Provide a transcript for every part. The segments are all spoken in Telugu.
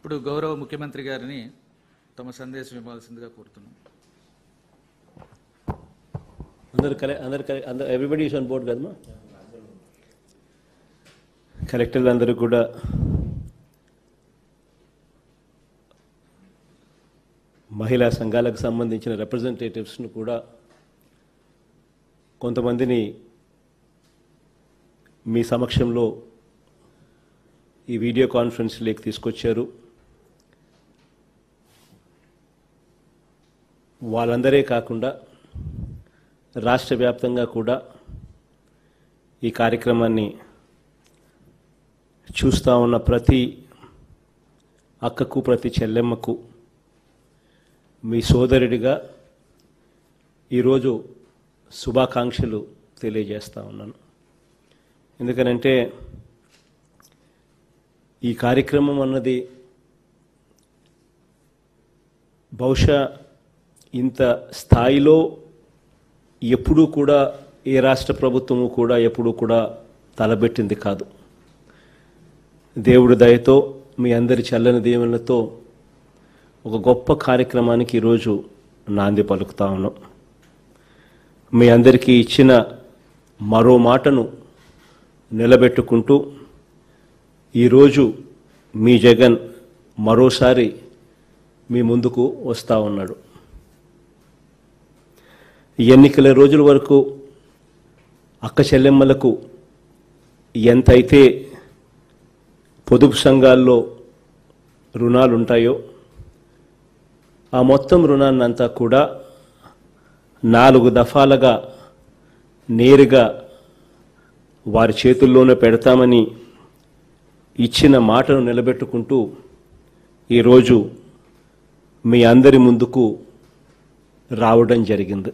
ఇప్పుడు గౌరవ ముఖ్యమంత్రి గారిని తమ సందేశం ఇవ్వాల్సిందిగా కోరుతున్నాం అందరు కరెక్ట్ అందరు కరెక్ట్ అందరు ఎవ్రీబడి ఈస్ ఆన్ బోర్డ్ కదమ్మా కలెక్టర్లు అందరూ కూడా మహిళా సంఘాలకు సంబంధించిన రిప్రజెంటేటివ్స్ను కూడా కొంతమందిని మీ సమక్షంలో ఈ వీడియో కాన్ఫరెన్స్లోకి తీసుకొచ్చారు వాళ్ళందరే కాకుండా రాష్ట్ర వ్యాప్తంగా కూడా ఈ కార్యక్రమాన్ని చూస్తూ ఉన్న ప్రతి అక్కకు ప్రతి చెల్లెమ్మకు మీ సోదరుడిగా ఈరోజు శుభాకాంక్షలు తెలియజేస్తా ఉన్నాను ఎందుకనంటే ఈ కార్యక్రమం అన్నది బహుశా ఇంత స్థాయిలో ఎప్పుడూ కూడా ఏ రాష్ట్ర ప్రభుత్వము కూడా ఎప్పుడూ కూడా తలబెట్టింది కాదు దేవుడి దయతో మీ అందరి చల్లని దీవెనలతో ఒక గొప్ప కార్యక్రమానికి ఈరోజు నాంది పలుకుతా ఉన్నాం మీ అందరికీ ఇచ్చిన మరో మాటను నిలబెట్టుకుంటూ ఈరోజు మీ జగన్ మరోసారి మీ ముందుకు వస్తూ ఉన్నాడు ఎన్నికల రోజుల వరకు అక్క చెల్లెమ్మలకు ఎంతైతే పొదుపు సంఘాల్లో రుణాలు ఉంటాయో ఆ మొత్తం రుణాన్నంతా కూడా నాలుగు దఫాలుగా నేరుగా వారి చేతుల్లోనే పెడతామని ఇచ్చిన మాటను నిలబెట్టుకుంటూ ఈరోజు మీ అందరి ముందుకు రావడం జరిగింది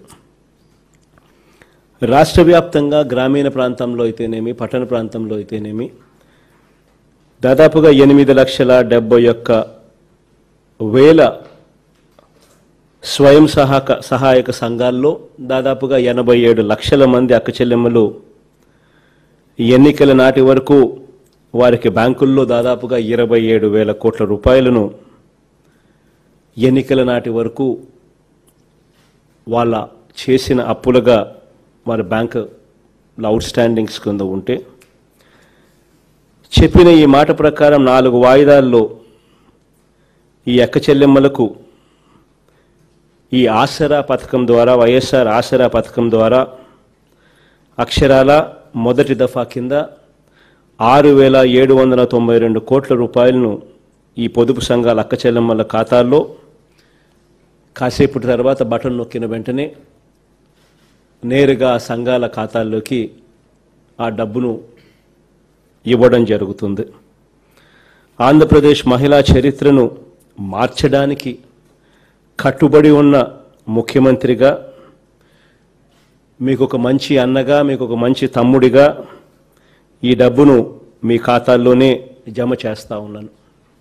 రాష్ట్ర వ్యాప్తంగా గ్రామీణ ప్రాంతంలో అయితేనేమి పట్టణ ప్రాంతంలో అయితేనేమి దాదాపుగా ఎనిమిది లక్షల డెబ్బై ఒక్క వేల స్వయం సహాక సహాయక సంఘాల్లో దాదాపుగా ఎనభై ఏడు లక్షల మంది అక్క చెల్లెమ్మలు ఎన్నికల నాటి వరకు వారికి బ్యాంకుల్లో దాదాపుగా ఇరవై ఏడు వేల కోట్ల రూపాయలను ఎన్నికల నాటి వరకు వాళ్ళ చేసిన అప్పులుగా వారి బ్యాంక్ అవుట్ స్టాండింగ్స్ కింద ఉంటే చెప్పిన ఈ మాట ప్రకారం నాలుగు వాయిదాల్లో ఈ అక్క చెల్లెమ్మలకు ఈ ఆసరా పథకం ద్వారా వైఎస్ఆర్ ఆసరా పథకం ద్వారా అక్షరాల మొదటి దఫా కింద ఆరు వేల ఏడు వందల తొంభై రెండు కోట్ల రూపాయలను ఈ పొదుపు సంఘాల అక్క చెల్లెమ్మల ఖాతాల్లో కాసేపటి తర్వాత బటన్ నొక్కిన వెంటనే నేరుగా ఆ సంఘాల ఖాతాల్లోకి ఆ డబ్బును ఇవ్వడం జరుగుతుంది ఆంధ్రప్రదేశ్ మహిళా చరిత్రను మార్చడానికి కట్టుబడి ఉన్న ముఖ్యమంత్రిగా మీకు ఒక మంచి అన్నగా మీకు ఒక మంచి తమ్ముడిగా ఈ డబ్బును మీ ఖాతాల్లోనే జమ చేస్తా ఉన్నాను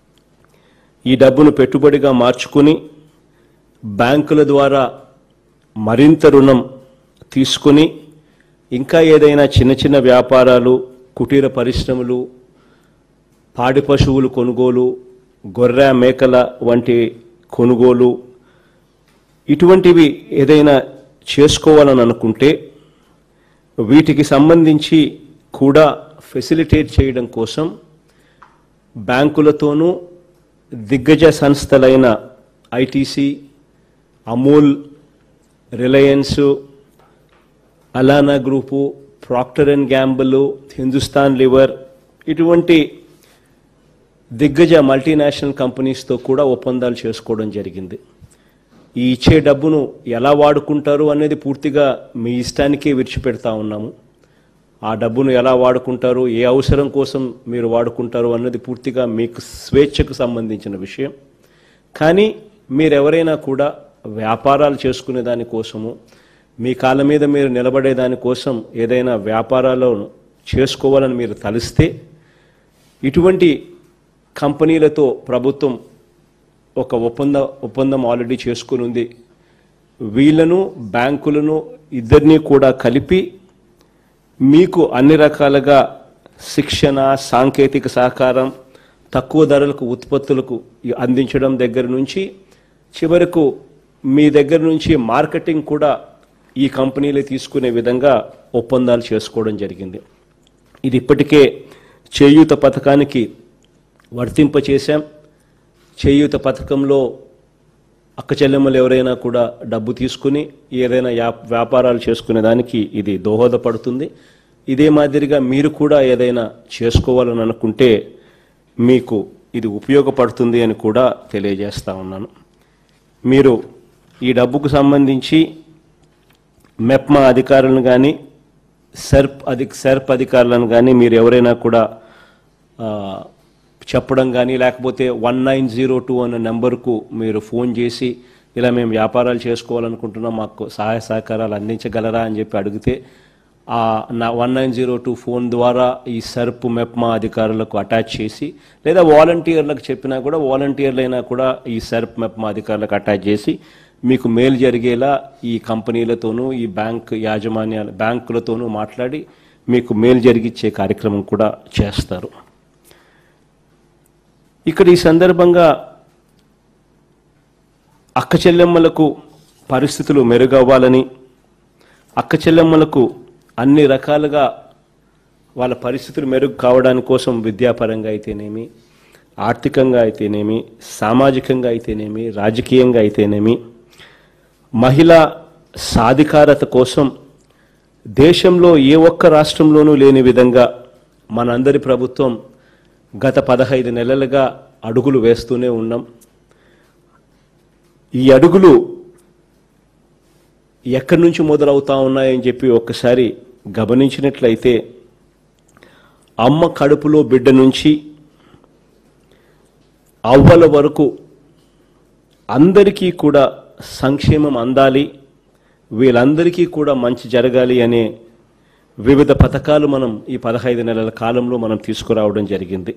ఈ డబ్బును పెట్టుబడిగా మార్చుకుని బ్యాంకుల ద్వారా మరింత రుణం తీసుకుని ఇంకా ఏదైనా చిన్న చిన్న వ్యాపారాలు కుటీర పరిశ్రమలు పాడి పశువులు కొనుగోలు గొర్రె మేకల వంటి కొనుగోలు ఇటువంటివి ఏదైనా చేసుకోవాలని అనుకుంటే వీటికి సంబంధించి కూడా ఫెసిలిటేట్ చేయడం కోసం బ్యాంకులతోనూ దిగ్గజ సంస్థలైన ITC Amul Reliance Allana group Procter and Gamble Hindustan Lever ఇటువంటి దిగ్గజ మల్టీనేషనల్ కంపెనీస్తో కూడా ఒప్పందాలు చేసుకోవడం జరిగింది ఈ ఇచ్చే డబ్బును ఎలా వాడుకుంటారు అనేది పూర్తిగా మీ ఇష్టానికే విడిచిపెడతా ఉన్నాము ఆ డబ్బును ఎలా వాడుకుంటారు ఏ అవసరం కోసం మీరు వాడుకుంటారు అన్నది పూర్తిగా మీకు స్వేచ్ఛకు సంబంధించిన విషయం కానీ మీరెవరైనా కూడా వ్యాపారాలు చేసుకునే దానికోసము మీ కాళ్ళ మీద మీరు నిలబడే దానికోసం ఏదైనా వ్యాపారాలను చేసుకోవాలని మీరు తలిస్తే ఇటువంటి కంపెనీలతో ప్రభుత్వం ఒక ఒప్పంద ఒప్పందం ఆల్రెడీ చేసుకుని ఉంది వీళ్ళను బ్యాంకులను ఇద్దరినీ కూడా కలిపి మీకు అన్ని రకాలుగా శిక్షణ సాంకేతిక సహకారం తక్కువ ధరలకు ఉత్పత్తులకు ఈ అందించడం దగ్గర నుంచి చివరకు మీ దగ్గర నుంచి మార్కెటింగ్ కూడా ఈ కంపెనీలు తీసుకునే విధంగా ఒప్పందాలు చేసుకోవడం జరిగింది ఇది ఇప్పటికే చేయూత పథకానికి వర్తింపచేశాం చేయూత పథకంలో అక్క చెల్లెమ్మలు ఎవరైనా కూడా డబ్బు తీసుకుని ఏదైనా యా- వ్యాపారాలు చేసుకునే దానికి ఇది దోహదపడుతుంది ఇదే మాదిరిగా మీరు కూడా ఏదైనా చేసుకోవాలని అనుకుంటే మీకు ఇది ఉపయోగపడుతుంది అని కూడా తెలియజేస్తా ఉన్నాను మీరు ఈ డబ్బుకు సంబంధించి మెప్మా అధికారులను కానీ సెర్ప్ అధి సెర్ప్ అధికారులను కానీ మీరు ఎవరైనా కూడా ఆ, చెప్పడం కానీ లేకపోతే వన్ నైన్ జీరో టూ అనే నెంబర్కు మీరు ఫోన్ చేసి ఇలా మేము వ్యాపారాలు చేసుకోవాలనుకుంటున్నాం మాకు సహాయ సహకారాలు అందించగలరా అని చెప్పి అడిగితే ఆ నా one nine zero two phone ద్వారా ఈ సర్ప్ మెప్మా అధికారులకు అటాచ్ చేసి లేదా వాలంటీర్లకు చెప్పినా కూడా వాలంటీర్లైనా కూడా ఈ సర్ప్ మెప్మా అధికారులకు అటాచ్ చేసి మీకు మేలు జరిగేలా ఈ కంపెనీలతోనూ ఈ బ్యాంక్ యాజమాన్యాల బ్యాంకులతోనూ మాట్లాడి మీకు మేలు జరిగిచ్చే కార్యక్రమం కూడా చేస్తారు ఇక్కడ ఈ సందర్భంగా అక్క చెల్లెమ్మలకు పరిస్థితులు మెరుగవ్వాలని అక్క చెల్లెమ్మలకు అన్ని రకాలుగా వాళ్ళ పరిస్థితులు మెరుగు కావడానికి కోసం విద్యాపరంగా అయితేనేమి ఆర్థికంగా అయితేనేమి సామాజికంగా అయితేనేమి రాజకీయంగా అయితేనేమి మహిళా సాధికారత కోసం దేశంలో ఏ ఒక్క రాష్ట్రంలోనూ లేని విధంగా మనందరి ప్రభుత్వం గత పదహైదు నెలలుగా అడుగులు వేస్తూనే ఉన్నాం ఈ అడుగులు ఎక్కడి నుంచి మొదలవుతా ఉన్నాయని చెప్పి ఒక్కసారి గమనించినట్లయితే అమ్మ కడుపులో బిడ్డ నుంచి అవ్వల వరకు అందరికీ కూడా సంక్షేమం అందాలి వీళ్ళందరికీ కూడా మంచి జరగాలి అనే వివిధ పథకాలు మనం ఈ పదహైదు నెలల కాలంలో మనం తీసుకురావడం జరిగింది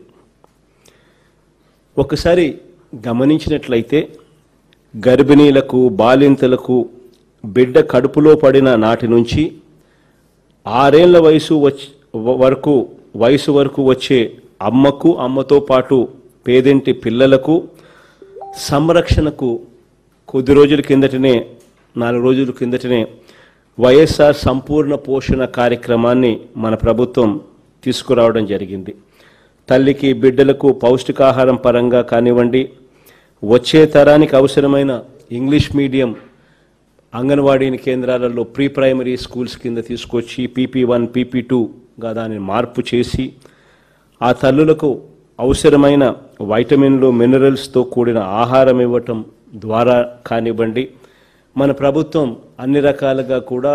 ఒకసారి గమనించినట్లయితే గర్భిణీలకు బాలింతలకు బిడ్డ కడుపులో పడిన నాటి నుంచి ఆరేళ్ల వయసు వచ్చి వరకు వయసు వరకు వచ్చే అమ్మకు అమ్మతో పాటు పేదింటి పిల్లలకు సంరక్షణకు కొద్ది రోజుల కిందటనే నాలుగు రోజుల కిందటనే వైఎస్ఆర్ సంపూర్ణ పోషణ కార్యక్రమాన్ని మన ప్రభుత్వం తీసుకురావడం జరిగింది తల్లికి బిడ్డలకు పౌష్టికాహారం పరంగా కానివ్వండి వచ్చే తరానికి అవసరమైన ఇంగ్లీష్ మీడియం అంగన్వాడీ కేంద్రాలలో ప్రీ ప్రైమరీ స్కూల్స్ కింద తీసుకొచ్చి పీపీ వన్ పీపీ టూగా దానిని మార్పు చేసి ఆ తల్లులకు అవసరమైన వైటమిన్లు మినరల్స్తో కూడిన ఆహారం ఇవ్వటం ద్వారా కానివ్వండి మన ప్రభుత్వం అన్ని రకాలుగా కూడా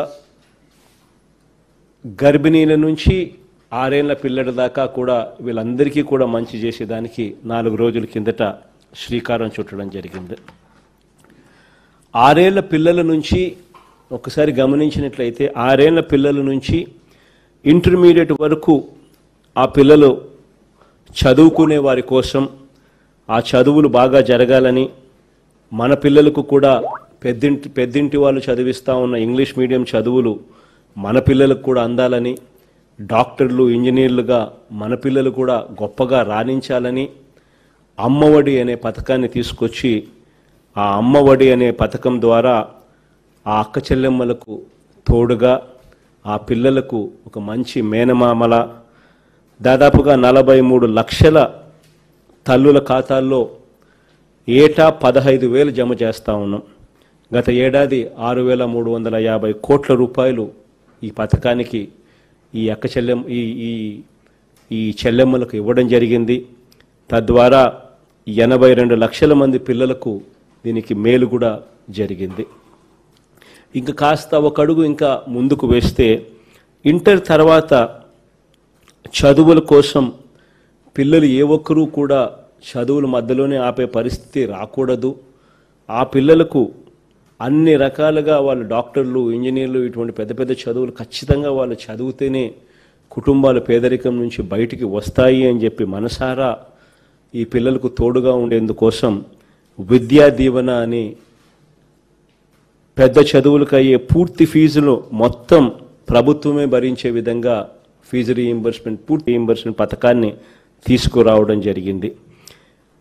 గర్భిణీల నుంచి ఆరేళ్ల పిల్లల దాకా కూడా వీళ్ళందరికీ కూడా మంచి చేసేదానికి నాలుగు రోజుల కిందట శ్రీకారం చుట్టడం జరిగింది ఆరేళ్ల పిల్లల నుంచి ఒకసారి గమనించినట్లయితే ఆరేళ్ల పిల్లల నుంచి ఇంటర్మీడియట్ వరకు ఆ పిల్లలు చదువుకునే వారి కోసం ఆ చదువులు బాగా జరగాలని మన పిల్లలకు కూడా పెద్దింటి పెద్దింటి వాళ్ళు చదివిస్తూ ఉన్న ఇంగ్లీష్ మీడియం చదువులు మన పిల్లలకు కూడా అందాలని డాక్టర్లు ఇంజనీర్లుగా మన పిల్లలు కూడా గొప్పగా రాణించాలని అమ్మఒడి అనే పథకాన్ని తీసుకొచ్చి ఆ అమ్మఒడి అనే పథకం ద్వారా ఆ అక్క చెల్లెమ్మలకు తోడుగా ఆ పిల్లలకు ఒక మంచి మేనమామల దాదాపుగా నలభై మూడు లక్షల తల్లుల ఖాతాల్లో ఏటా పదహైదు వేలు జమ చేస్తూ ఉన్నాం గత ఏడాది ఆరు వేల మూడు వందల యాభై కోట్ల రూపాయలు ఈ పథకానికి ఈ అక్క చెల్లెం ఈ ఈ ఈ చెల్లెమ్మలకు ఇవ్వడం జరిగింది తద్వారా ఎనభై రెండు లక్షల మంది పిల్లలకు దీనికి మేలు కూడా జరిగింది ఇంకా కాస్త ఒక అడుగు ఇంకా ముందుకు వేస్తే ఇంటర్ తర్వాత చదువుల కోసం పిల్లలు ఏ ఒక్కరూ కూడా చదువుల మధ్యలోనే ఆపే పరిస్థితి రాకూడదు ఆ పిల్లలకు అన్ని రకాలుగా వాళ్ళు డాక్టర్లు ఇంజనీర్లు ఇటువంటి పెద్ద పెద్ద చదువులు ఖచ్చితంగా వాళ్ళు చదివితేనే కుటుంబాలు పేదరికం నుంచి బయటికి వస్తాయి అని చెప్పి మనసారా ఈ పిల్లలకు తోడుగా ఉండేందుకోసం విద్యా దీవెన అని పెద్ద చదువులకు అయ్యే పూర్తి ఫీజును మొత్తం ప్రభుత్వమే భరించే విధంగా ఫీజు రీయింబర్స్మెంట్ పూర్తి రీయింబర్స్మెంట్ పథకాన్ని తీసుకురావడం జరిగింది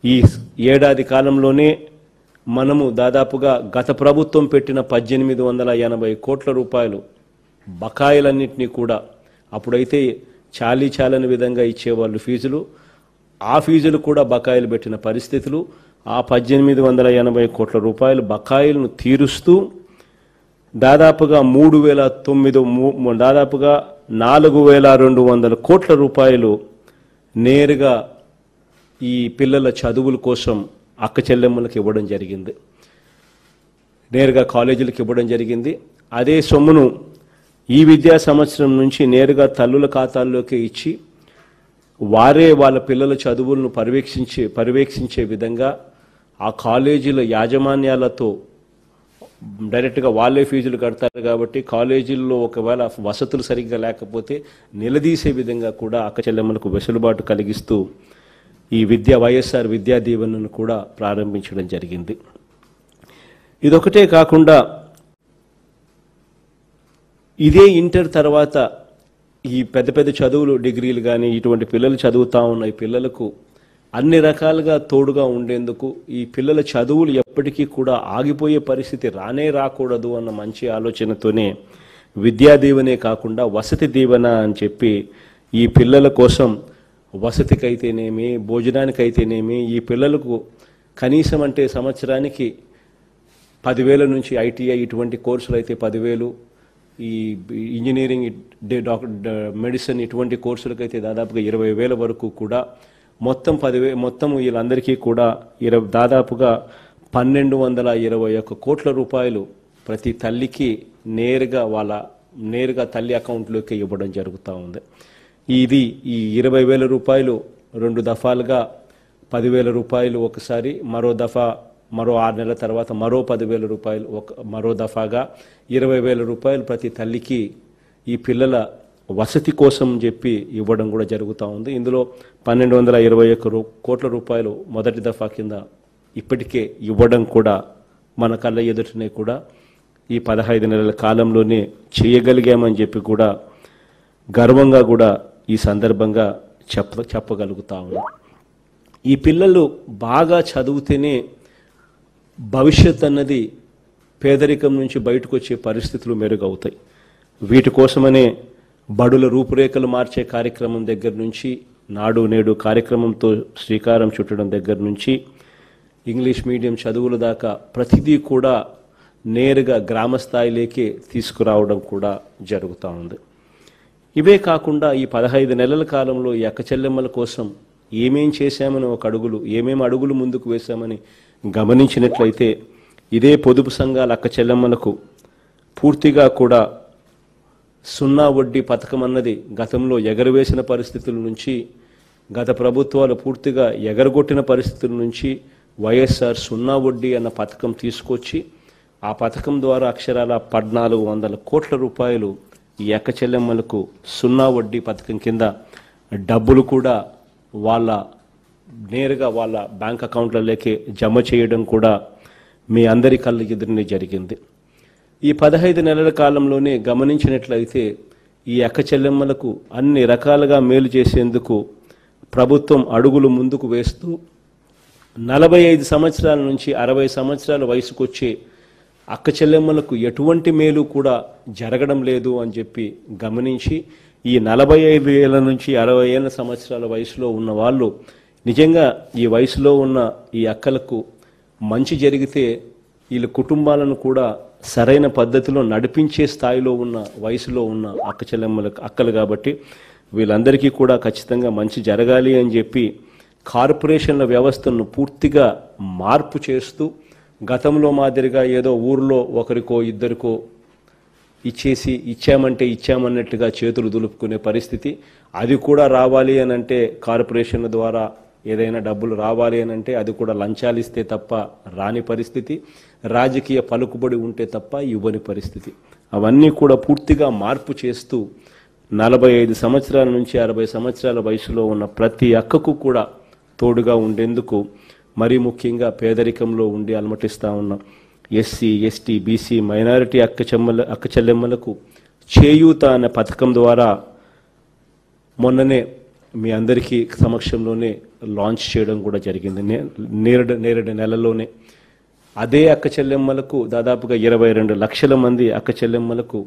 ఈ ఏడాది కాలంలోనే మనము దాదాపుగా గత ప్రభుత్వం పెట్టిన పద్దెనిమిది వందల ఎనభై కోట్ల రూపాయలు బకాయిలన్నింటినీ కూడా అప్పుడైతే చాలీ చాలని విధంగా ఇచ్చేవాళ్ళు ఫీజులు ఆ ఫీజులు కూడా బకాయిలు పెట్టిన పరిస్థితులు ఆ పద్దెనిమిది వందల ఎనభై కోట్ల రూపాయలు బకాయిలను తీరుస్తూ దాదాపుగా మూడు వేల తొమ్మిది మూ- దాదాపుగా నాలుగు వేల రెండు వందల కోట్ల రూపాయలు నేరుగా ఈ పిల్లల చదువుల కోసం అక్క చెల్లెమ్మలకు ఇవ్వడం జరిగింది నేరుగా కాలేజీలకు ఇవ్వడం జరిగింది అదే సొమ్మును ఈ విద్యా సంవత్సరం నుంచి నేరుగా తల్లుల ఖాతాల్లోకి ఇచ్చి వారే వాళ్ళ పిల్లల చదువులను పర్యవేక్షించే పర్యవేక్షించే విధంగా ఆ కాలేజీల యాజమాన్యాలతో డైరెక్ట్గా వాళ్ళే ఫీజులు కడతారు కాబట్టి కాలేజీల్లో ఒకవేళ వసతులు సరిగ్గా లేకపోతే నిలదీసే విధంగా కూడా అక్క చెల్లెమ్మలకు వెసులుబాటు కలిగిస్తూ ఈ విద్యా వైఎస్ఆర్ విద్యా దీవెనను కూడా ప్రారంభించడం జరిగింది ఇదొకటే కాకుండా ఇదే ఇంటర్ తర్వాత ఈ పెద్ద పెద్ద చదువులు డిగ్రీలు కానీ ఇటువంటి పిల్లలు చదువుతా ఉన్న ఈ పిల్లలకు అన్ని రకాలుగా తోడుగా ఉండేందుకు ఈ పిల్లల చదువులు ఎప్పటికీ కూడా ఆగిపోయే పరిస్థితి రానే రాకూడదు అన్న మంచి ఆలోచనతోనే విద్యా దీవెనే కాకుండా వసతి దీవెన అని చెప్పి ఈ పిల్లల కోసం వసతికైతేనేమి భోజనానికైతేనేమి ఈ పిల్లలకు కనీసం అంటే సంవత్సరానికి పదివేల నుంచి ఐటీఐ ఇటువంటి కోర్సులు అయితే పదివేలు ఈ ఇంజనీరింగ్ డే- డాక్టర్ డ- మెడిసిన్ ఇటువంటి కోర్సులకైతే దాదాపుగా ఇరవై వేల వరకు కూడా మొత్తం పదివే మొత్తం వీళ్ళందరికీ కూడా ఇరవై దాదాపుగా పన్నెండు వందల ఇరవై ఒక్క కోట్ల రూపాయలు ప్రతి తల్లికి నేరుగా వాళ్ళ నేరుగా తల్లి అకౌంట్లోకి ఇవ్వడం జరుగుతూ ఉంది ఇది ఈ ఇరవై వేల రూపాయలు రెండు దఫాలుగా పదివేల రూపాయలు ఒకసారి మరో దఫా మరో ఆరు నెలల తర్వాత మరో పదివేల రూపాయలు ఒక మరో దఫాగా ఇరవై వేల రూపాయలు ప్రతి తల్లికి ఈ పిల్లల వసతి కోసం చెప్పి ఇవ్వడం కూడా జరుగుతూ ఉంది ఇందులో పన్నెండు వందల ఇరవై ఒక్క రూ కోట్ల రూపాయలు మొదటి దఫా కింద ఇప్పటికే ఇవ్వడం కూడా మన కళ్ళ ఎదుటనే కూడా ఈ పదహైదు నెలల కాలంలోనే చేయగలిగామని చెప్పి కూడా గర్వంగా కూడా ఈ సందర్భంగా చెప్ప చెప్పగలుగుతా ఉన్నాం ఈ పిల్లలు బాగా చదివితేనే భవిష్యత్ అన్నది పేదరికం నుంచి బయటకు వచ్చే పరిస్థితులు మెరుగవుతాయి వీటి కోసమనే బడుల రూపురేఖలు మార్చే కార్యక్రమం దగ్గర నుంచి నాడు నేడు కార్యక్రమంతో శ్రీకారం చుట్టడం దగ్గర నుంచి ఇంగ్లీష్ మీడియం చదువుల దాకా ప్రతిదీ కూడా నేరుగా గ్రామ స్థాయిలోకే తీసుకురావడం కూడా జరుగుతూ ఉంది ఇవే కాకుండా ఈ పదహైదు నెలల కాలంలో ఈ అక్క చెల్లెమ్మల కోసం ఏమేం చేశామని ఒక అడుగులు ఏమేం అడుగులు ముందుకు వేశామని గమనించినట్లయితే ఇదే పొదుపు సంఘాల అక్క చెల్లెమ్మలకు పూర్తిగా కూడా సున్నా వడ్డీ పథకం అన్నది గతంలో ఎగరవేసిన పరిస్థితుల నుంచి గత ప్రభుత్వాలు పూర్తిగా ఎగరగొట్టిన పరిస్థితుల నుంచి వైఎస్ఆర్ సున్నా వడ్డీ అన్న పథకం తీసుకొచ్చి ఆ పథకం ద్వారా అక్షరాల పద్నాలుగు వందల కోట్ల రూపాయలు ఈ ఎక్క చెల్లెమ్మలకు సున్నా వడ్డీ పథకం కింద డబ్బులు కూడా వాళ్ళ నేరుగా వాళ్ళ బ్యాంక్ అకౌంట్లలోకి జమ చేయడం కూడా మీ అందరి కళ్ళ ఎదురునే జరిగింది ఈ పదహైదు నెలల కాలంలోనే గమనించినట్లయితే ఈ అక్క చెల్లెమ్మలకు అన్ని రకాలుగా మేలు చేసేందుకు ప్రభుత్వం అడుగులు ముందుకు వేస్తూ నలభై ఐదు సంవత్సరాల నుంచి అరవై సంవత్సరాల వయసుకొచ్చే అక్క చెల్లెమ్మలకు ఎటువంటి మేలు కూడా జరగడం లేదు అని చెప్పి గమనించి ఈ నలభై ఐదు ఏళ్ళ నుంచి అరవై ఏళ్ళ సంవత్సరాల వయసులో ఉన్న వాళ్ళు నిజంగా ఈ వయసులో ఉన్న ఈ అక్కలకు మంచి జరిగితే వీళ్ళ కుటుంబాలను కూడా సరైన పద్ధతిలో నడిపించే స్థాయిలో ఉన్న వయసులో ఉన్న అక్క చెల్లెమ్మలకు అక్కలు కాబట్టి వీళ్ళందరికీ కూడా ఖచ్చితంగా మంచి జరగాలి అని చెప్పి కార్పొరేషన్ల వ్యవస్థను పూర్తిగా మార్పు చేస్తూ గతంలో మాదిరిగా ఏదో ఊర్లో ఒకరికో ఇద్దరికో ఇచ్చేసి ఇచ్చామంటే ఇచ్చామన్నట్టుగా చేతులు దులుపుకునే పరిస్థితి అది కూడా రావాలి అని అంటే కార్పొరేషన్ల ద్వారా ఏదైనా డబ్బులు రావాలి అని అంటే అది కూడా లంచాలు ఇస్తే తప్ప రాని పరిస్థితి రాజకీయ పలుకుబడి ఉంటే తప్ప ఇవ్వని పరిస్థితి అవన్నీ కూడా పూర్తిగా మార్పు చేస్తూ నలభై ఐదు సంవత్సరాల నుంచి అరవై సంవత్సరాల వయసులో ఉన్న ప్రతి అక్కకు కూడా తోడుగా ఉండేందుకు మరీ ముఖ్యంగా పేదరికంలో ఉండి అలమటిస్తూ ఉన్న ఎస్సీ ఎస్టీ బీసీ మైనారిటీ అక్క చెమ్మల అక్క చెల్లెమ్మలకు చేయూత అనే పథకం ద్వారా మొన్ననే మీ అందరికీ సమక్షంలోనే లాంచ్ చేయడం కూడా జరిగింది నే- నేరడు నేరడు నెలలోనే అదే అక్క చెల్లెమ్మలకు దాదాపుగా ఇరవై రెండు లక్షల మంది అక్క చెల్లెమ్మలకు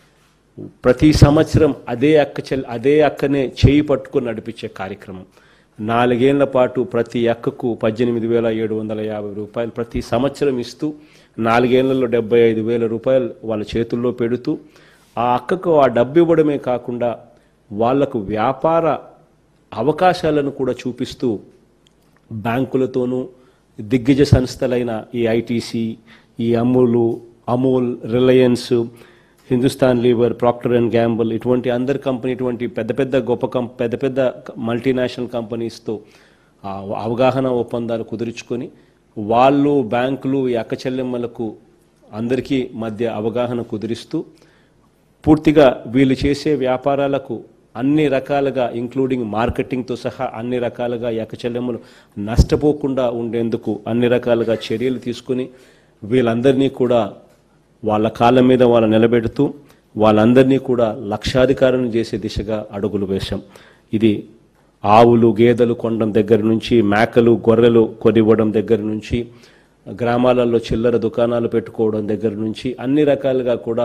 ప్రతి సంవత్సరం అదే అక్క చెల్ అదే అక్కనే చేయి పట్టుకొని నడిపించే కార్యక్రమం నాలుగేళ్ల పాటు ప్రతి అక్కకు పద్దెనిమిది వేల ఏడు వందల యాభై రూపాయలు ప్రతి సంవత్సరం ఇస్తూ నాలుగేళ్లలో డెబ్బై ఐదు వేల రూపాయలు వాళ్ళ చేతుల్లో పెడుతూ ఆ అక్కకు ఆ డబ్బు ఇవ్వడమే కాకుండా వాళ్లకు వ్యాపార అవకాశాలను కూడా చూపిస్తూ బ్యాంకులతోనూ దిగ్గజ సంస్థలైన ఈ ఐటీసీ ఈ Amul Amul Reliance Hindustan Lever Procter and Gamble ఇటువంటి అందరి కంపెనీ ఇటువంటి పెద్ద పెద్ద గొప్ప కం పెద్ద పెద్ద మల్టీనేషనల్ కంపెనీస్తో ఆ అవగాహన ఒప్పందాలు కుదుర్చుకొని వాళ్ళు బ్యాంకులు ఈ అక్క చెల్లెమ్మలకు అందరికీ మధ్య అవగాహన కుదిరిస్తూ పూర్తిగా వీళ్ళు చేసే వ్యాపారాలకు అన్ని రకాలుగా ఇంక్లూడింగ్ మార్కెటింగ్తో సహా అన్ని రకాలుగా ఈ అక్క చెల్లెమ్మలు నష్టపోకుండా ఉండేందుకు అన్ని రకాలుగా చర్యలు తీసుకుని వీళ్ళందరినీ కూడా వాళ్ళ కాళ్ళ మీద వాళ్ళు నిలబెడుతూ వాళ్ళందరినీ కూడా లక్షాధికారులను చేసే దిశగా అడుగులు వేశాం ఇది ఆవులు గేదెలు కొనడం దగ్గర నుంచి మేకలు గొర్రెలు కొనివ్వడం దగ్గర నుంచి గ్రామాలలో చిల్లర దుకాణాలు పెట్టుకోవడం దగ్గర నుంచి అన్ని రకాలుగా కూడా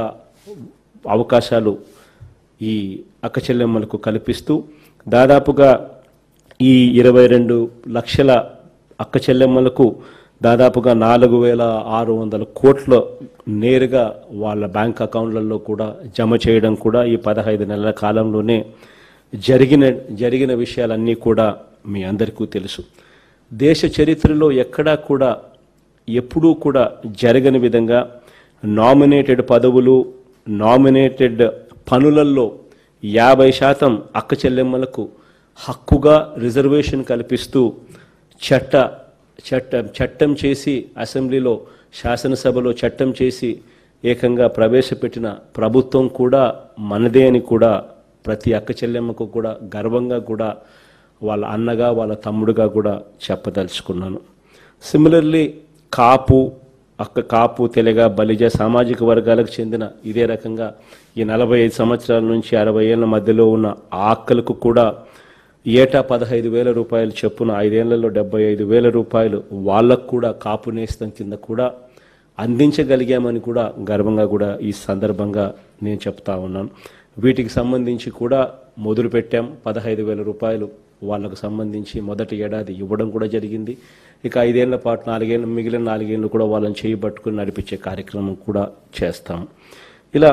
అవకాశాలు ఈ అక్క చెల్లెమ్మలకు కల్పిస్తూ దాదాపుగా ఈ ఇరవై రెండు లక్షల అక్క చెల్లెమ్మలకు దాదాపుగా నాలుగు వేల ఆరు వందల కోట్ల నేరుగా వాళ్ళ బ్యాంక్ అకౌంట్లలో కూడా జమ చేయడం కూడా ఈ పదహైదు నెలల కాలంలోనే జరిగిన జరిగిన విషయాలన్నీ కూడా మీ అందరికీ తెలుసు దేశ చరిత్రలో ఎక్కడా కూడా ఎప్పుడూ కూడా జరగని విధంగా నామినేటెడ్ పదవులు నామినేటెడ్ పనులలో యాభై శాతం అక్క చెల్లెమ్మలకు హక్కుగా రిజర్వేషన్ కల్పిస్తూ చట్ట చట్టం చట్టం చేసి అసెంబ్లీలో శాసనసభలో చట్టం చేసి ఏకంగా ప్రవేశపెట్టిన ప్రభుత్వం కూడా మనదే అని కూడా ప్రతి అక్క చెల్లెమ్మకు కూడా గర్వంగా కూడా వాళ్ళ అన్నగా వాళ్ళ తమ్ముడుగా కూడా చెప్పదలుచుకున్నాను సిమిలర్లీ కాపు అక్క కాపు తెలగ బలిజ సామాజిక వర్గాలకు చెందిన ఇదే రకంగా ఈ నలభై ఐదు సంవత్సరాల నుంచి అరవై ఏళ్ళ మధ్యలో ఉన్న ఆ అక్కలకు కూడా ఏటా పదహైదు వేల రూపాయలు చొప్పున ఐదేళ్లలో డెబ్బై ఐదు వేల రూపాయలు వాళ్ళకు కూడా కాపు నేస్తం కింద కూడా అందించగలిగామని కూడా గర్వంగా కూడా ఈ సందర్భంగా నేను చెప్తా ఉన్నాను వీటికి సంబంధించి కూడా మొదలు పెట్టాం పదహైదు వేల రూపాయలు వాళ్ళకు సంబంధించి మొదటి ఏడాది ఇవ్వడం కూడా జరిగింది ఇక ఐదేళ్ల పాటు నాలుగేళ్ళు మిగిలిన నాలుగేళ్ళు కూడా వాళ్ళని చేయి పట్టుకుని నడిపించే కార్యక్రమం కూడా చేస్తాం ఇలా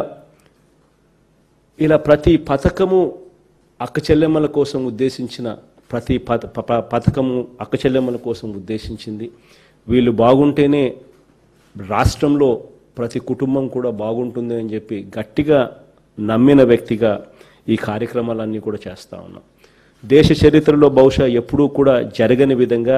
ఇలా ప్రతి పథకము అక్క చెల్లెమ్మల కోసం ఉద్దేశించిన ప్రతి పథ ప- ప- పథకము అక్క చెల్లెమ్మల కోసం ఉద్దేశించింది వీళ్ళు బాగుంటేనే రాష్ట్రంలో ప్రతి కుటుంబం కూడా బాగుంటుంది అని చెప్పి గట్టిగా నమ్మిన వ్యక్తిగా ఈ కార్యక్రమాలన్నీ కూడా చేస్తా ఉన్నాం దేశ చరిత్రలో బహుశా ఎప్పుడూ కూడా జరగని విధంగా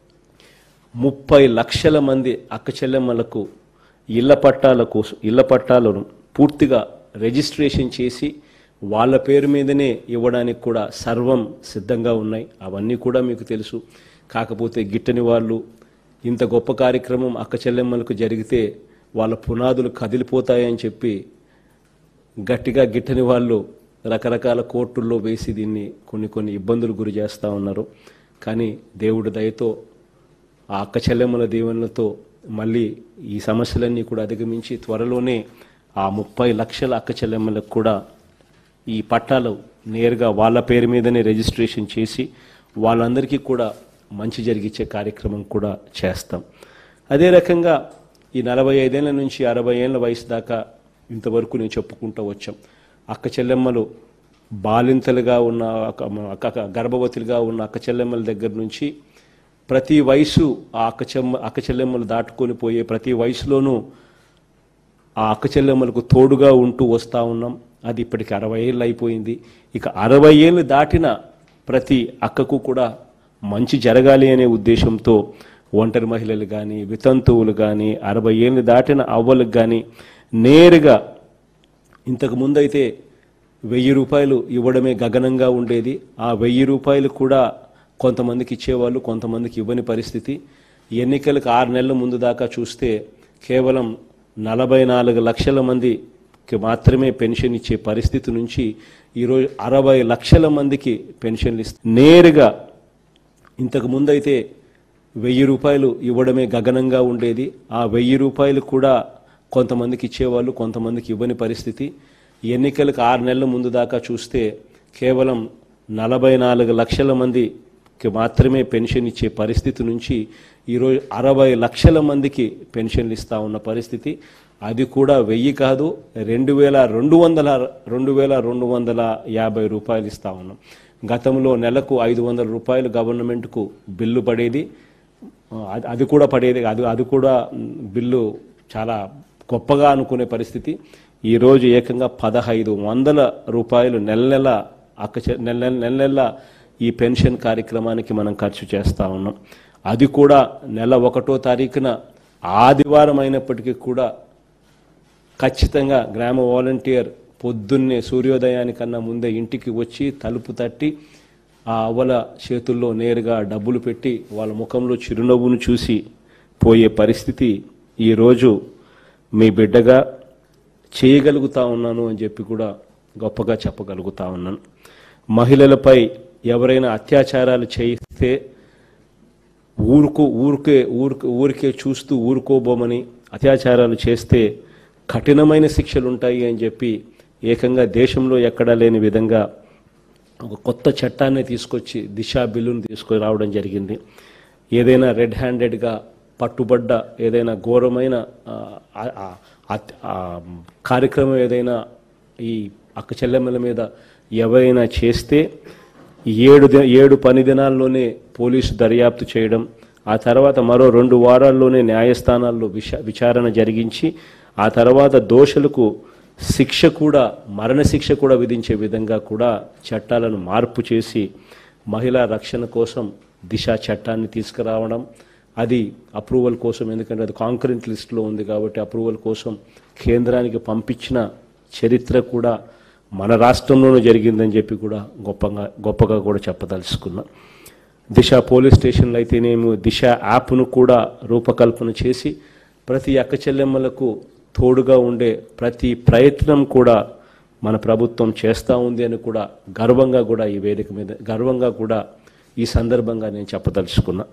ముప్పై లక్షల మంది అక్క చెల్లెమ్మలకు ఇళ్ల పట్టాల కోసం ఇళ్ల పట్టాలను పూర్తిగా రిజిస్ట్రేషన్ చేసి వాళ్ళ పేరు మీదనే ఇవ్వడానికి కూడా సర్వం సిద్ధంగా ఉన్నాయి అవన్నీ కూడా మీకు తెలుసు కాకపోతే గిట్టని వాళ్ళు ఇంత గొప్ప కార్యక్రమం అక్క చెల్లెమ్మలకు జరిగితే వాళ్ళ పునాదులు కదిలిపోతాయని చెప్పి గట్టిగా గిట్టని వాళ్ళు రకరకాల కోర్టుల్లో వేసి దీన్ని కొన్ని కొన్ని ఇబ్బందులు గురి చేస్తూ ఉన్నారు కానీ దేవుడి దయతో ఆ అక్క చెల్లెమ్మల దీవెనలతో మళ్ళీ ఈ సమస్యలన్నీ కూడా అధిగమించి త్వరలోనే ఆ ముప్పై లక్షల అక్క చెల్లెమ్మలకు కూడా ఈ పట్టాలు నేరుగా వాళ్ళ పేరు మీదనే రిజిస్ట్రేషన్ చేసి వాళ్ళందరికీ కూడా మంచి జరిగించే కార్యక్రమం కూడా చేస్తాం అదే రకంగా ఈ నలభై ఐదేళ్ల నుంచి అరవై ఏళ్ళ వయసు దాకా ఇంతవరకు నేను చెప్పుకుంటూ వచ్చాం అక్క చెల్లెమ్మలు బాలింతలుగా ఉన్న అక్క అక్క గర్భవతులుగా ఉన్న అక్క చెల్లెమ్మల దగ్గర నుంచి ప్రతి వయసు ఆ అక్క చెమ్మ అక్క చెల్లెమ్మలు దాటుకొని పోయే ప్రతి వయసులోనూ ఆ అక్క చెల్లెమ్మలకు తోడుగా ఉంటూ వస్తూ ఉన్నాం అది ఇప్పటికి అరవై ఏళ్ళు అయిపోయింది ఇక అరవై ఏళ్ళు దాటిన ప్రతి అక్కకు కూడా మంచి జరగాలి అనే ఉద్దేశంతో ఒంటరి మహిళలు కానీ వితంతువులు కానీ అరవై ఏళ్ళు దాటిన అవ్వలకు కానీ నేరుగా ఇంతకు ముందైతే వెయ్యి రూపాయలు ఇవ్వడమే గగనంగా ఉండేది ఆ వెయ్యి రూపాయలు కూడా కొంతమందికి ఇచ్చేవాళ్ళు కొంతమందికి ఇవ్వని పరిస్థితి ఎన్నికలకు ఆరు నెలల ముందు దాకా చూస్తే కేవలం నలభై నాలుగు లక్షల మంది కి మాత్రమే పెన్షన్ ఇచ్చే పరిస్థితి నుంచి ఈరోజు అరవై లక్షల మందికి పెన్షన్లు ఇస్త నేరుగా ఇంతకు ముందైతే వెయ్యి రూపాయలు ఇవ్వడమే గగనంగా ఉండేది ఆ వెయ్యి రూపాయలు కూడా కొంతమందికి ఇచ్చేవాళ్ళు కొంతమందికి ఇవ్వని పరిస్థితి ఎన్నికలకు ఆరు నెలల ముందు దాకా చూస్తే కేవలం నలభై నాలుగు లక్షల మందికి మాత్రమే పెన్షన్ ఇచ్చే పరిస్థితి నుంచి ఈరోజు అరవై లక్షల మందికి పెన్షన్లు ఇస్తా ఉన్న పరిస్థితి అది కూడా వెయ్యి కాదు రెండు వేల రెండు వందల రెండు వేల రెండు వందల యాభై రూపాయలు ఇస్తా ఉన్నాం గతంలో నెలకు ఐదు వందల రూపాయలు గవర్నమెంట్కు బిల్లు పడేది అది- అది కూడా పడేది అది అది కూడా మ్, బిల్లు చాలా గొప్పగా అనుకునే పరిస్థితి ఈరోజు ఏకంగా పదహైదు వందల రూపాయలు నెల నెల అక్క చె- నెల నెల నెల నెల ఈ పెన్షన్ కార్యక్రమానికి మనం ఖర్చు చేస్తూ ఉన్నాం అది కూడా నెల ఒకటో తారీఖున ఆదివారం అయినప్పటికీ కూడా ఖచ్చితంగా గ్రామ వాలంటీర్ పొద్దున్నే సూర్యోదయానికన్నా ముందే ఇంటికి వచ్చి తలుపు తట్టి ఆ అవ్వల చేతుల్లో నేరుగా డబ్బులు పెట్టి వాళ్ళ ముఖంలో చిరునవ్వును చూసి పోయే పరిస్థితి ఈరోజు మీ బిడ్డగా చేయగలుగుతా ఉన్నాను అని చెప్పి కూడా గొప్పగా చెప్పగలుగుతా ఉన్నాను మహిళలపై ఎవరైనా అత్యాచారాలు చేయిస్తే ఊరుకో ఊరికే ఊరికే ఊరికే చూస్తూ ఊరుకోబోమని అత్యాచారాలు చేస్తే కఠినమైన శిక్షలు ఉంటాయి అని చెప్పి ఏకంగా దేశంలో ఎక్కడా లేని విధంగా ఒక కొత్త చట్టాన్ని తీసుకొచ్చి దిశా బిల్లును తీసుకొని రావడం జరిగింది ఏదైనా రెడ్ హ్యాండెడ్గా పట్టుబడ్డ ఏదైనా ఘోరమైన ఆ, ఆ, ఆ, అత్- ఆ, కార్యక్రమం ఏదైనా ఈ అక్క చెల్లెమ్మల మీద ఎవరైనా చేస్తే ఏడు ది- ఏడు పని దినాల్లోనే పోలీసు దర్యాప్తు చేయడం ఆ తర్వాత మరో రెండు వారాల్లోనే న్యాయస్థానాల్లో విచ విచారణ జరిగించి ఆ తర్వాత దోషులకు శిక్ష కూడా మరణశిక్ష కూడా విధించే విధంగా కూడా చట్టాలను మార్పు చేసి మహిళా రక్షణ కోసం దిశ చట్టాన్ని తీసుకురావడం అది అప్రూవల్ కోసం ఎందుకంటే అది కాంకరెంట్ లిస్టులో ఉంది కాబట్టి అప్రూవల్ కోసం కేంద్రానికి పంపించిన చరిత్ర కూడా మన రాష్ట్రంలోనూ జరిగిందని చెప్పి కూడా గొప్పగా గొప్పగా కూడా చెప్పదలుచుకున్నా దిశ పోలీస్ స్టేషన్లో అయితేనేమో దిశ యాప్ను కూడా రూపకల్పన చేసి ప్రతి అక్క చెల్లెమ్మలకు తోడుగా ఉండే ప్రతి ప్రయత్నం కూడా మన ప్రభుత్వం చేస్తూ ఉంది అని కూడా గర్వంగా కూడా ఈ వేదిక మీద గర్వంగా కూడా ఈ సందర్భంగా నేను చెప్పదలుచుకున్నా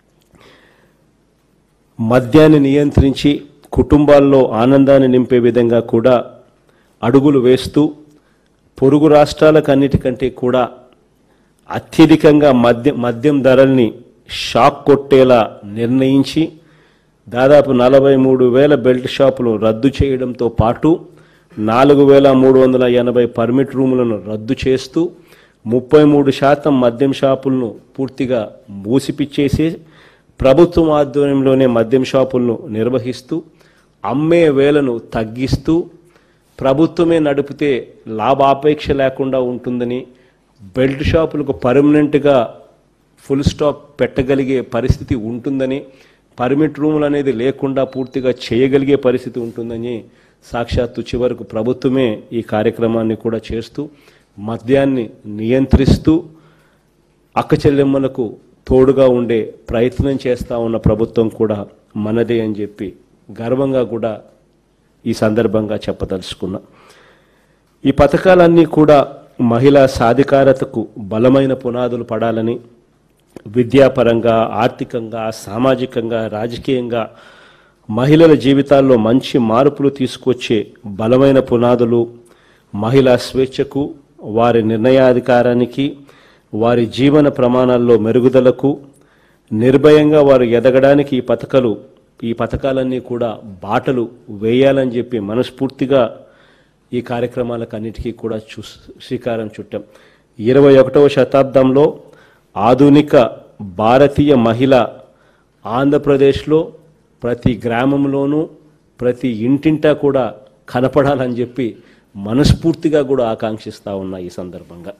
మద్యాన్ని నియంత్రించి కుటుంబాల్లో ఆనందాన్ని నింపే విధంగా కూడా అడుగులు వేస్తూ పొరుగు రాష్ట్రాలకు అన్నిటికంటే కూడా అత్యధికంగా మద్యం మద్యం ధరల్ని షాక్ కొట్టేలా నిర్ణయించి దాదాపు నలభై మూడు వేల బెల్ట్ షాపులు రద్దు చేయడంతో పాటు నాలుగు వేల మూడు వందల ఎనభై పర్మిట్ రూములను రద్దు చేస్తూ ముప్పై మూడు శాతం మద్యం షాపులను పూర్తిగా మూసిపిచ్చేసి ప్రభుత్వం ఆధ్వర్యంలోనే మద్యం షాపులను నిర్వహిస్తూ అమ్మే వేలను తగ్గిస్తూ ప్రభుత్వమే నడిపితే లాభాపేక్ష లేకుండా ఉంటుందని బెల్ట్ షాపులకు పర్మనెంట్గా ఫుల్ స్టాప్ పెట్టగలిగే పరిస్థితి ఉంటుందని పర్మిట్ రూములు అనేది లేకుండా పూర్తిగా చేయగలిగే పరిస్థితి ఉంటుందని సాక్షాత్తు చివరకు ప్రభుత్వమే ఈ కార్యక్రమాన్ని కూడా చేస్తూ మద్యాన్ని నియంత్రిస్తూ అక్క చెల్లెమ్మలకు తోడుగా ఉండే ప్రయత్నం చేస్తూ ఉన్న ప్రభుత్వం కూడా మనదే అని చెప్పి గర్వంగా కూడా ఈ సందర్భంగా చెప్పదలుచుకున్నా ఈ పథకాలన్నీ కూడా మహిళా సాధికారతకు బలమైన పునాదులు పడాలని విద్యాపరంగా ఆర్థికంగా సామాజికంగా రాజకీయంగా మహిళల జీవితాల్లో మంచి మార్పులు తీసుకొచ్చే బలమైన పునాదులు మహిళా స్వేచ్ఛకు వారి నిర్ణయాధికారానికి వారి జీవన ప్రమాణాల్లో మెరుగుదలకు నిర్భయంగా వారు ఎదగడానికి ఈ పథకాలు ఈ పథకాలన్నీ కూడా బాటలు వేయాలని చెప్పి మనస్ఫూర్తిగా ఈ కార్యక్రమాలకు అన్నిటికీ కూడా చూ శ్రీకారం చుట్టాం ఇరవై ఒకటవ శతాబ్దంలో ఆధునిక భారతీయ మహిళ ఆంధ్రప్రదేశ్లో ప్రతి గ్రామంలోనూ ప్రతి ఇంటింటా కూడా కనపడాలని చెప్పి మనస్ఫూర్తిగా కూడా ఆకాంక్షిస్తూ ఉన్నా ఈ సందర్భంగా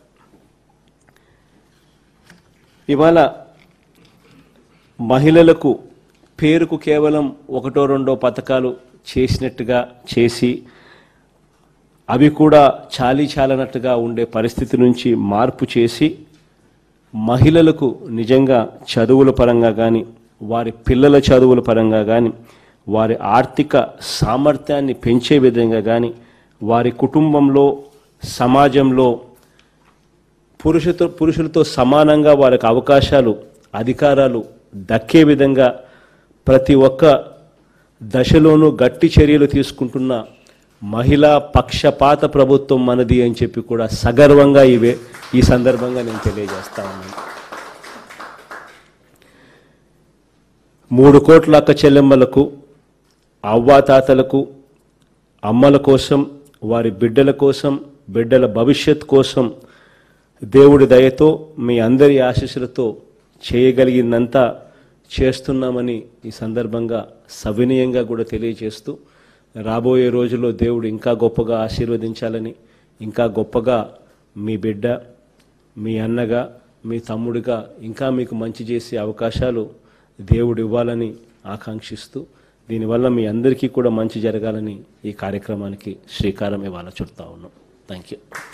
ఇవాళ మహిళలకు పేరుకు కేవలం ఒకటో రెండో పథకాలు చేసినట్టుగా చేసి అవి కూడా చాలీ చాలనట్టుగా ఉండే పరిస్థితి నుంచి మార్పు చేసి మహిళలకు నిజంగా చదువుల పరంగా కానీ వారి పిల్లల చదువుల పరంగా కానీ వారి ఆర్థిక సామర్థ్యాన్ని పెంచే విధంగా కానీ వారి కుటుంబంలో సమాజంలో పురుషుతో పురుషులతో సమానంగా వారికి అవకాశాలు అధికారాలు దక్కే విధంగా ప్రతి ఒక్క దశలోనూ గట్టి చర్యలు తీసుకుంటున్న మహిళా పక్షపాత ప్రభుత్వం మనది అని చెప్పి కూడా సగర్వంగా ఇవే ఈ సందర్భంగా నేను తెలియజేస్తా ఉన్నాను మూడు కోట్ల అక్క చెల్లెమ్మలకు అవ్వాతాతలకు అమ్మల కోసం వారి బిడ్డల కోసం బిడ్డల భవిష్యత్ కోసం దేవుడి దయతో మీ అందరి ఆశీస్సులతో చేయగలిగిందంతా చేస్తున్నామని ఈ సందర్భంగా సవినయంగా కూడా తెలియజేస్తూ రాబోయే రోజుల్లో దేవుడు ఇంకా గొప్పగా ఆశీర్వదించాలని ఇంకా గొప్పగా మీ బిడ్డ మీ అన్నగా మీ తమ్ముడిగా ఇంకా మీకు మంచి చేసే అవకాశాలు దేవుడు ఇవ్వాలని ఆకాంక్షిస్తూ దీనివల్ల మీ అందరికీ కూడా మంచి జరగాలని ఈ కార్యక్రమానికి శ్రీకారం ఇవ్వాల చుడతా ఉన్నాం థ్యాంక్ యూ